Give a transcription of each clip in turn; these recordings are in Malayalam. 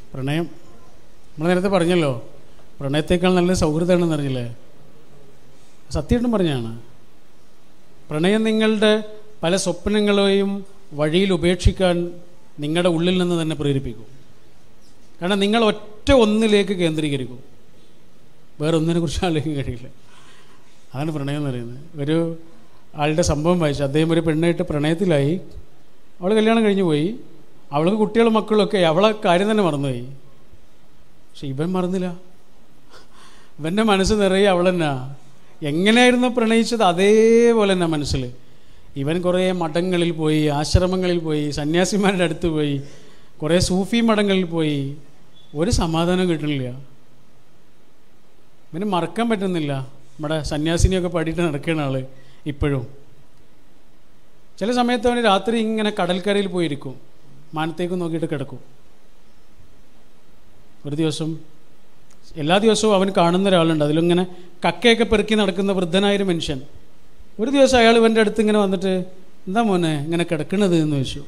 പ്രണയം നമ്മൾ നേരത്തെ പറഞ്ഞല്ലോ പ്രണയത്തേക്കാൾ നല്ല സൗഹൃദമാണെന്ന് അറിഞ്ഞില്ലേ സത്യമായിട്ടും പറഞ്ഞാണ് പ്രണയം നിങ്ങളുടെ പല സ്വപ്നങ്ങളെയും വഴിയിൽ ഉപേക്ഷിക്കാൻ നിങ്ങളുടെ ഉള്ളിൽ നിന്ന് തന്നെ പ്രേരിപ്പിക്കും കാരണം നിങ്ങൾ ഒറ്റ ഒന്നിലേക്ക് കേന്ദ്രീകരിക്കും വേറെ ഒന്നിനെ കുറിച്ച് ആലോചിക്കാൻ കഴിയില്ല അതാണ് പ്രണയം എന്ന് പറയുന്നത് ഒരു ആളുടെ സംഭവം വായിച്ചു അദ്ദേഹം ഒരു പെണ്ണായിട്ട് പ്രണയത്തിലായി അവൾ കല്യാണം കഴിഞ്ഞു പോയി അവൾക്ക് കുട്ടികളും മക്കളൊക്കെ അവളെ കാര്യം തന്നെ മറന്നുപോയി പക്ഷെ ഇവൻ മറന്നില്ല ഇവൻ്റെ മനസ്സ് നിറയെ അവൾ തന്നെ എങ്ങനെയായിരുന്നു പ്രണയിച്ചത് അതേപോലെ തന്നെ മനസ്സിൽ ഇവൻ കുറേ മഠങ്ങളിൽ പോയി ആശ്രമങ്ങളിൽ പോയി സന്യാസിമാരുടെ അടുത്ത് പോയി കുറേ സൂഫി മഠങ്ങളിൽ പോയി ഒരു സമാധാനം കിട്ടണില്ല ഇവന് മറക്കാൻ പറ്റുന്നില്ല നമ്മുടെ സന്യാസിനിയൊക്കെ പാടിയിട്ട് നടക്കുന്ന ആള് ഇപ്പോഴും ചില സമയത്ത് അവന് രാത്രി ഇങ്ങനെ കടൽക്കരയിൽ പോയിരിക്കും മാനത്തേക്ക് നോക്കിയിട്ട് കിടക്കും ഒരു ദിവസം എല്ലാ ദിവസവും അവൻ കാണുന്ന ഒരാളുണ്ട് അതിലിങ്ങനെ കക്കയൊക്കെ പെറുക്കി നടക്കുന്ന വൃദ്ധനായൊരു മനുഷ്യൻ ഒരു ദിവസം അയാൾ ഇവൻ്റെ അടുത്ത് ഇങ്ങനെ വന്നിട്ട് എന്താ മോനെ ഇങ്ങനെ കിടക്കണത് എന്ന് ചോദിച്ചു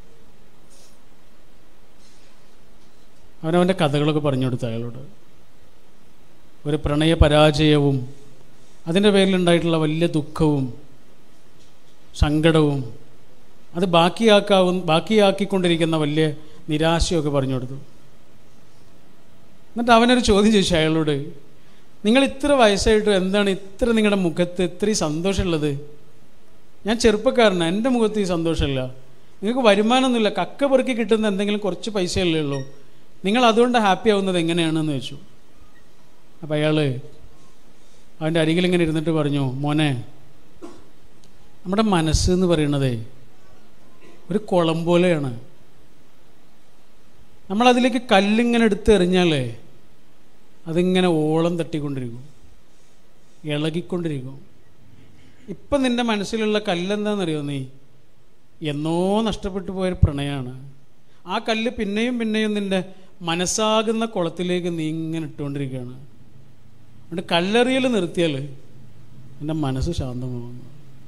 അവനവൻ്റെ കഥകളൊക്കെ പറഞ്ഞു കൊടുത്തു അയാളോട് ഒരു പ്രണയ പരാജയവും അതിൻ്റെ പേരിലുണ്ടായിട്ടുള്ള വലിയ ദുഃഖവും സങ്കടവും അത് ബാക്കിയാക്കാവും ബാക്കിയാക്കിക്കൊണ്ടിരിക്കുന്ന വലിയ നിരാശയൊക്കെ പറഞ്ഞു കൊടുത്തു എന്നിട്ട് അവനൊരു ചോദ്യം ചോദിച്ചു അയാളോട് നിങ്ങൾ ഇത്ര വയസ്സായിട്ടും എന്താണ് ഇത്ര നിങ്ങളുടെ മുഖത്ത് ഇത്രയും സന്തോഷമുള്ളത് ഞാൻ ചെറുപ്പക്കാരനാണ് എൻ്റെ മുഖത്ത് ഈ സന്തോഷമില്ല നിങ്ങൾക്ക് വരുമാനമൊന്നുമില്ല കക്ക പെറുക്കി കിട്ടുന്ന എന്തെങ്കിലും കുറച്ച് പൈസയല്ലേ ഉള്ളൂ നിങ്ങൾ അതുകൊണ്ട് ഹാപ്പി ആവുന്നത് എങ്ങനെയാണെന്ന് ചോദിച്ചു അപ്പം അയാൾ അവൻ്റെ അരികിൽ ഇങ്ങനെ ഇരുന്നിട്ട് പറഞ്ഞു മോനെ നമ്മുടെ മനസ്സ് എന്ന് പറയുന്നതേ ഒരു കുളം പോലെയാണ് നമ്മളതിലേക്ക് കല്ലിങ്ങനെ എടുത്ത് എറിഞ്ഞാലേ അതിങ്ങനെ ഓളം തട്ടിക്കൊണ്ടിരിക്കും ഇളകിക്കൊണ്ടിരിക്കും ഇപ്പം നിൻ്റെ മനസ്സിലുള്ള കല്ലെന്താണെന്നറിയോ നീ എന്നോ നഷ്ടപ്പെട്ടു പോയൊരു പ്രണയമാണ് ആ കല്ല് പിന്നെയും പിന്നെയും നിൻ്റെ മനസ്സാകുന്ന കുളത്തിലേക്ക് നീ ഇങ്ങനെ ഇട്ടുകൊണ്ടിരിക്കുകയാണ് അതുകൊണ്ട് കല്ലെറിയൽ നിർത്തിയാൽ എൻ്റെ മനസ്സ് ശാന്തമാകുന്നു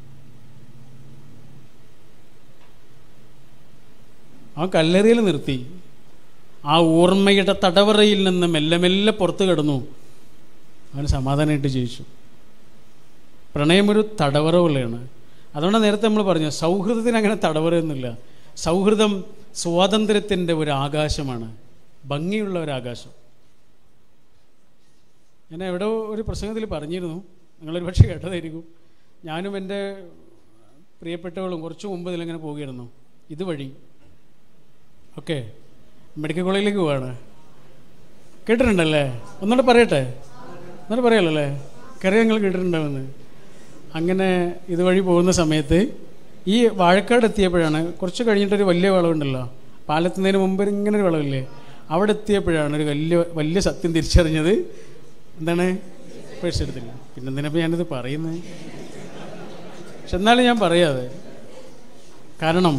ആ കല്ലെറിയൽ നിർത്തി ആ ഓർമ്മയുടെ തടവറയിൽ നിന്ന് മെല്ലെ മെല്ലെ പുറത്ത് കിടന്നു അവന് സമാധാനമായിട്ട് ജീവിച്ചു പ്രണയം ഒരു തടവറ പോലെയാണ് അതുകൊണ്ട് നേരത്തെ നമ്മൾ പറഞ്ഞു സൗഹൃദത്തിന് അങ്ങനെ തടവറയൊന്നുമില്ല സൗഹൃദം സ്വാതന്ത്ര്യത്തിൻ്റെ ഒരു ആകാശമാണ് ഭംഗിയുള്ള ഒരു ആകാശം ഞാൻ എവിടെ ഒരു പ്രസംഗത്തിൽ പറഞ്ഞിരുന്നു നിങ്ങളൊരു പക്ഷേ കേട്ടതായിരിക്കും ഞാനും എൻ്റെ പ്രിയപ്പെട്ടവളും കുറച്ച് മുമ്പ് ഇതിലിങ്ങനെ പോവുകയായിരുന്നു ഇതുവഴി ഓക്കെ മെഡിക്കൽ കോളേജിലേക്ക് പോവാണ് കേട്ടിട്ടുണ്ടല്ലേ ഒന്നുകൂടെ പറയട്ടെ ഒന്നുകൂടെ പറയാലോ അല്ലേ കറിയ നിങ്ങൾ കേട്ടിട്ടുണ്ടാവുമെന്ന് അങ്ങനെ ഇതുവഴി പോകുന്ന സമയത്ത് ഈ വാഴക്കാട് എത്തിയപ്പോഴാണ് കുറച്ച് കഴിഞ്ഞിട്ടൊരു വലിയ വളവുണ്ടല്ലോ പാലെത്തുന്നതിന് മുമ്പ് ഇങ്ങനെ ഒരു വളവില്ലേ അവിടെ എത്തിയപ്പോഴാണ് ഒരു വലിയ വലിയ സത്യം തിരിച്ചറിഞ്ഞത് എന്താണ് പേഴ്സ് എടുത്തില്ല പിന്നെ എന്തിനപ്പോൾ ഞാനിത് പറയുന്നത് പക്ഷെ എന്നാലും ഞാൻ പറയാതെ കാരണം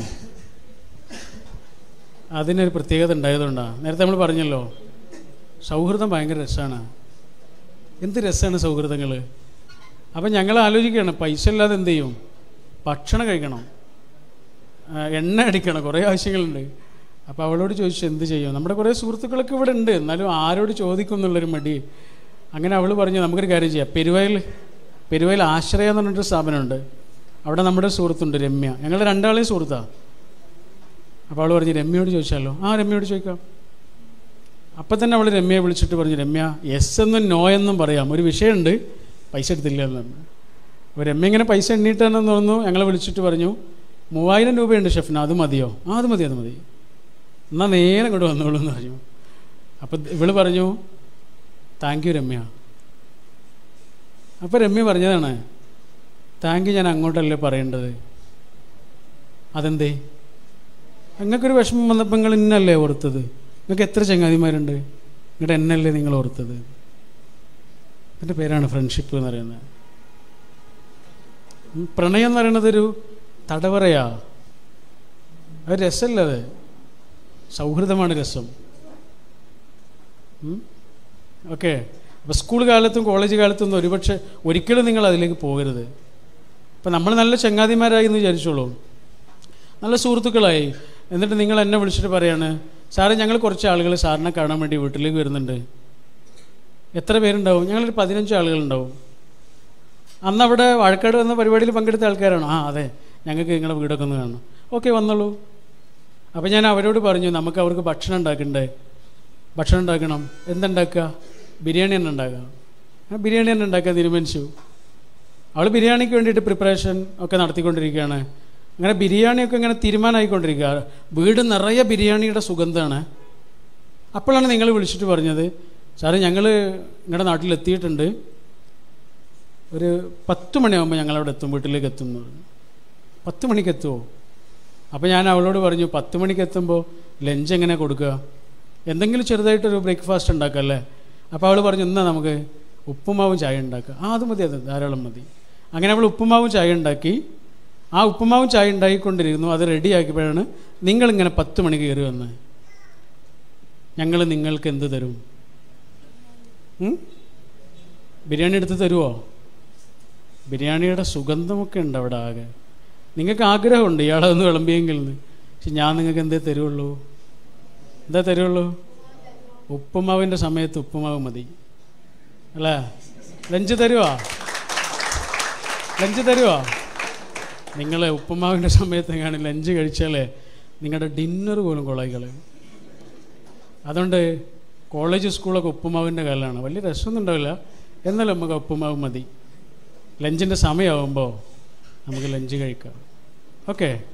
അതിനൊരു പ്രത്യേകത ഉണ്ടായതുകൊണ്ടാണ് നേരത്തെ നമ്മൾ പറഞ്ഞല്ലോ സൗഹൃദം ഭയങ്കര രസമാണ് എന്ത് രസമാണ് സൗഹൃദങ്ങൾ അപ്പം ഞങ്ങൾ ആലോചിക്കുകയാണ് പൈസ ഇല്ലാതെ എന്ത് ചെയ്യും ഭക്ഷണം കഴിക്കണം ആ, എണ്ണ അടിക്കണം കുറേ ആവശ്യങ്ങളുണ്ട് അപ്പോൾ അവളോട് ചോദിച്ചു എന്ത് ചെയ്യും നമ്മുടെ കുറേ സുഹൃത്തുക്കളൊക്കെ ഇവിടെ ഉണ്ട് എന്നാലും ആരോട് ചോദിക്കും എന്നുള്ളൊരു മടി അങ്ങനെ അവൾ പറഞ്ഞു നമുക്കൊരു കാര്യം ചെയ്യാം പെരുവയൽ പെരുവയൽ ആശ്രയ എന്ന് പറഞ്ഞിട്ടൊരു സ്ഥാപനമുണ്ട് അവിടെ നമ്മുടെ സുഹൃത്തുണ്ട് രമ്യ ഞങ്ങൾ രണ്ടാളെയും സുഹൃത്താണ് അപ്പോൾ അവൾ പറഞ്ഞു രമ്യയോട് ചോദിച്ചാലോ ആ രമ്യയോട് ചോദിക്കാം അപ്പം തന്നെ അവൾ രമ്യയെ വിളിച്ചിട്ട് പറഞ്ഞു രമ്യ എസ് എന്നും നോ എന്നും പറയാം ഒരു വിഷയമുണ്ട് പൈസ എടുത്തില്ല എന്ന് പറഞ്ഞു അപ്പോൾ രമ്യ ഇങ്ങനെ പൈസ എണ്ണീട്ടാണെന്ന് തോന്നുന്നു ഞങ്ങളെ വിളിച്ചിട്ട് പറഞ്ഞു മൂവായിരം രൂപയുണ്ട് ഷെഫിന് അത് മതിയോ ആ അത് മതി അത് മതി എന്നാൽ നേരെ ഇങ്ങോട്ട് വന്നോളൂ എന്ന് പറഞ്ഞു അപ്പം ഇവള് പറഞ്ഞു താങ്ക് യു രമ്യ അപ്പോൾ രമ്യ പറഞ്ഞതാണ് താങ്ക് യു ഞാൻ അങ്ങോട്ടല്ലേ പറയേണ്ടത് അതെന്തേ നിങ്ങൾക്കൊരു വിഷമം വന്നപ്പോൾ നിങ്ങൾ ഇന്നല്ലേ ഓർത്തത് നിങ്ങൾക്ക് എത്ര ചങ്ങാതിമാരുണ്ട് എന്നിട്ട് എന്നല്ലേ നിങ്ങൾ ഓർത്തത് അതിൻ്റെ പേരാണ് ഫ്രണ്ട്ഷിപ്പ് എന്ന് പറയുന്നത് ഉം, പ്രണയം എന്ന് പറയുന്നത് ഒരു തടവറയാ അത് രസമല്ല അത് സൗഹൃദമാണ് രസം ഓക്കെ അപ്പോൾ സ്കൂൾ കാലത്തും കോളേജ് കാലത്തും ഒന്നും ഒരുപക്ഷെ ഒരിക്കലും നിങ്ങൾ അതിലേക്ക് പോകരുത് അപ്പം നമ്മൾ നല്ല ചങ്ങാതിമാരായി എന്ന് വിചാരിച്ചോളൂ നല്ല സുഹൃത്തുക്കളായി എന്നിട്ട് നിങ്ങൾ എന്നെ വിളിച്ചിട്ട് പറയാണ് സാറ് ഞങ്ങൾ കുറച്ച് ആളുകൾ സാറിനെ കാണാൻ വേണ്ടി വീട്ടിലേക്ക് വരുന്നുണ്ട് എത്ര പേരുണ്ടാവും ഞങ്ങളൊരു പതിനഞ്ച് ആളുകളുണ്ടാവും അന്ന് അവിടെ വാഴക്കാട് വന്ന പരിപാടിയിൽ പങ്കെടുത്ത ആൾക്കാരാണ് ആ അതെ ഞങ്ങൾക്ക് നിങ്ങളുടെ വീടൊക്കെ ഒന്ന് കാണണം ഓക്കെ വന്നോളൂ അപ്പോൾ ഞാൻ അവരോട് പറഞ്ഞു നമുക്ക് അവർക്ക് ഭക്ഷണം ഉണ്ടാക്കണ്ടേ ഭക്ഷണം ഉണ്ടാക്കണം എന്തുണ്ടാക്കുക ബിരിയാണി തന്നെ ഉണ്ടാക്കുക ആ ബിരിയാണി തന്നെ ഉണ്ടാക്കാൻ തീരുമാനിച്ചു അവൾ ബിരിയാണിക്ക് വേണ്ടിയിട്ട് പ്രിപ്പറേഷൻ ഒക്കെ നടത്തിക്കൊണ്ടിരിക്കുകയാണ് അങ്ങനെ ബിരിയാണിയൊക്കെ ഇങ്ങനെ തീരുമാനമായിക്കൊണ്ടിരിക്കുക വീട് നിറയെ ബിരിയാണിയുടെ സുഗന്ധമാണ് അപ്പോഴാണ് നിങ്ങൾ വിളിച്ചിട്ട് പറഞ്ഞത് സാറേ ഞങ്ങൾ നിങ്ങളുടെ നാട്ടിലെത്തിയിട്ടുണ്ട് ഒരു പത്ത് മണിയാകുമ്പോൾ ഞങ്ങളവിടെ എത്തും വീട്ടിലേക്ക് എത്തും എന്ന് പറഞ്ഞു പത്ത് മണിക്ക് എത്തുമോ അപ്പോൾ ഞാൻ അവളോട് പറഞ്ഞു പത്ത് മണിക്ക് എത്തുമ്പോൾ ലഞ്ച് എങ്ങനെ കൊടുക്കുക എന്തെങ്കിലും ചെറുതായിട്ടൊരു ബ്രേക്ക്ഫാസ്റ്റ് ഉണ്ടാക്കുക അല്ലേ അപ്പോൾ അവൾ പറഞ്ഞു എന്നാ നമുക്ക് ഉപ്പുമാവും ചായ ഉണ്ടാക്കുക ആ അത് മതി അത് ധാരാളം മതി അങ്ങനെ അവൾ ഉപ്പുമാവും ചായ ഉണ്ടാക്കി ആ ഉപ്പുമാവും ചായ ഉണ്ടാക്കിക്കൊണ്ടിരുന്നു അത് റെഡിയാക്കിയപ്പോഴാണ് നിങ്ങളിങ്ങനെ പത്ത് മണിക്ക് കയറി വന്ന് ഞങ്ങൾ നിങ്ങൾക്ക് എന്ത് തരും ഉം? ബിരിയാണി എടുത്ത് തരുമോ ബിരിയാണിയുടെ സുഗന്ധമൊക്കെ ഉണ്ട് അവിടെ ആകെ നിങ്ങൾക്ക് ആഗ്രഹമുണ്ട് ഇയാളെ ഒന്ന് വിളമ്പിയെങ്കിൽ എന്ന് പക്ഷെ ഞാൻ നിങ്ങൾക്ക് എന്തേ തരുള്ളൂ എന്താ തരുള്ളൂ ഉപ്പുമാവിൻ്റെ സമയത്ത് ഉപ്പുമാവ് മതി അല്ലേ ലഞ്ച് തരുമോ ലഞ്ച് തരുമോ നിങ്ങൾ ഉപ്പുമാവിൻ്റെ സമയത്ത് എങ്ങാനും ലഞ്ച് കഴിച്ചാലേ നിങ്ങളുടെ ഡിന്നർ പോലും കൊളായി കളയും അതുകൊണ്ട് കോളേജ് സ്കൂളൊക്കെ ഉപ്പുമാവിൻ്റെ കാലമാണ് വലിയ രസമൊന്നും ഉണ്ടാവില്ല എന്നാലും നമുക്ക് ഉപ്പുമാവ് മതി ലഞ്ചിൻ്റെ സമയമാകുമ്പോൾ നമുക്ക് ലഞ്ച് കഴിക്കാം ഓക്കെ